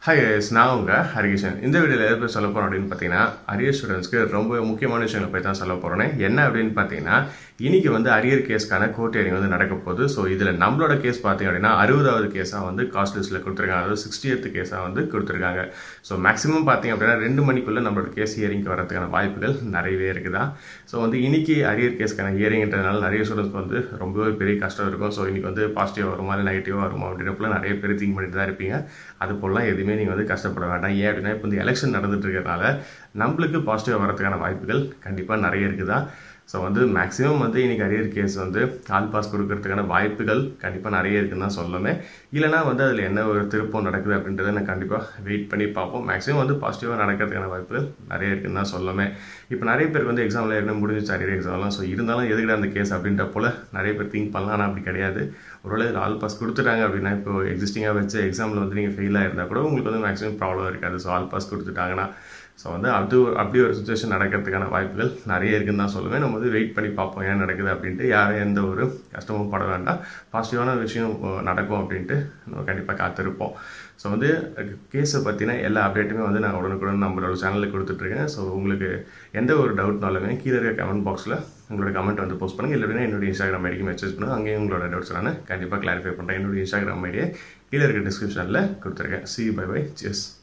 hi guys, நான் உங்கள் ஹரிகிஷன் இந்த வீடியோவில் எதை பற்றி சொல்ல போகிறோம் அப்படின்னு பார்த்தீங்கன்னா அரியர் ஸ்டூடெண்ட்ஸ்க்கு ரொம்ப முக்கியமான விஷயங்களை பற்றி தான் சொல்ல போகிறேன் என்ன அப்படின்னு பார்த்தீங்கன்னா இன்னைக்கு வந்து அரியர் கேஸ்க்கான கோர்ட் ஹியரிங் வந்து நடக்க போகுது ஸோ இதில் நம்மளோட கேஸ் பார்த்தீங்க அப்படின்னா அறுபதாவது கேஸாக வந்து காஸ்ட் லிஸ்ட்டில் கொடுத்துருக்காங்க அதாவது சிக்ஸ்டி எய்த் கேஸாக வந்து கொடுத்துருக்காங்க ஸோ மேக்ஸிமம் பார்த்தீங்க அப்படின்னா ரெண்டு மணிக்குள்ளே நம்மளோட கேஸ் ஹியரிங்க்கு வரதுக்கான வாய்ப்புகள் நிறையவே இருக்குதா ஸோ வந்து இன்னைக்கு அரியர் கேஸ்க்கான ஹியரிங்ன்றதுனால நிறைய ஸ்டூடெண்ட்ஸ்க்கு வந்து ரொம்பவே பெரிய கஷ்டம் இருக்கும் ஸோ இன்னைக்கு வந்து பாசிட்டிவ் வருமா இல்லை நெகட்டிவாக வருமா அப்படின்றப்பல நிறைய பேர் திங்க் பண்ணிட்டு தான் இருப்பீங்க அது போலாம் எதுவுமே நீங்கள் வந்து கஷ்டப்பட வேண்டாம் ஏன் அப்படின்னா இப்போ இந்த எலெக்ஷன் நடந்துட்டு இருக்கிறதுனால நம்மளுக்கு பாசிட்டிவாக வரதுக்கான வாய்ப்புகள் கண்டிப்பாக நிறைய இருக்குதா ஸோ வந்து மேக்ஸிமம் வந்து இன்னைக்கு அரியர் கேஸ் வந்து ஆல் பாஸ் கொடுக்கறதுக்கான வாய்ப்புகள் கண்டிப்பாக நிறைய இருக்குன்னு தான் சொல்லுமே இல்லைனா வந்து அதில் என்ன ஒரு திருப்பம் நடக்குது அப்படின்றத நான் கண்டிப்பாக வெயிட் பண்ணி பார்ப்போம் மேக்ஸிமம் வந்து பாசிட்டிவாக நடக்கிறதுக்கான வாய்ப்புகள் நிறைய இருக்குன்னு தான் சொல்லுமே இப்போ நிறைய பேருக்கு வந்து எக்ஸாமில் என்ன முடிஞ்சிச்சு அரியர் எக்ஸாம்லாம் ஸோ இருந்தாலும் எதுக்கிட்ட அந்த கேஸ் அப்படின்ற போல் நிறைய பேர் திங்க் பண்ணலாம் ஆனால் அப்படி கிடையாது ஒருவேளை இதில் ஆல் பாஸ் கொடுத்துட்டாங்க அப்படின்னா இப்போ எக்ஸிஸ்டிங்காக வச்சு எக்ஸாமில் வந்து நீங்கள் ஃபெயில் ஆயிருந்தா கூட உங்களுக்கு வந்து மேக்ஸிமம் ப்ராப்ளம் இருக்காது ஸோ ஆல் பாஸ் கொடுத்துட்டாங்கன்னா ஸோ வந்து அது அப்படி ஒரு சுச்சுவேஷன் நடக்கிறதுக்கான வாய்ப்புகள் நிறைய இருக்குன்னு தான் சொல்லுவேன் நம்ம வந்து வெயிட் பண்ணி பார்ப்போம் ஏன் நடக்குது அப்படின்ட்டு யாரும் எந்த ஒரு கஷ்டமும் பட வேண்டாம் பாசிட்டிவான விஷயம் நடக்கும் அப்படின்ட்டு நம்ம கண்டிப்பாக காத்திருப்போம் ஸோ வந்து கேஸை பற்றின எல்லா அப்டேட்டுமே வந்து நான் உடனுக்குடன் நம்மளோட சேனலில் கொடுத்துட்ருக்கேன் ஸோ உங்களுக்கு எந்த ஒரு டவுட்னாலுமே கீழே இருக்க கமெண்ட் பாக்ஸில் உங்களோட கமெண்ட் வந்து போஸ்ட் பண்ணுங்கள் இல்லை அப்படின்னா என்னுடைய இன்ஸ்டாகிராம் ஐடிக்கு மெசேஜ் பண்ணுங்கள் அங்கேயும் உங்களோட டவுட்ஸ் நான் கண்டிப்பாக கிளாரிஃபை பண்ணுறேன் என்னுடைய இன்ஸ்டாகிராம் ஐடியை கீழே இருக்க டிஸ்கிரிப்ஷனில் கொடுத்துருக்கேன் சி பை பை செஸ்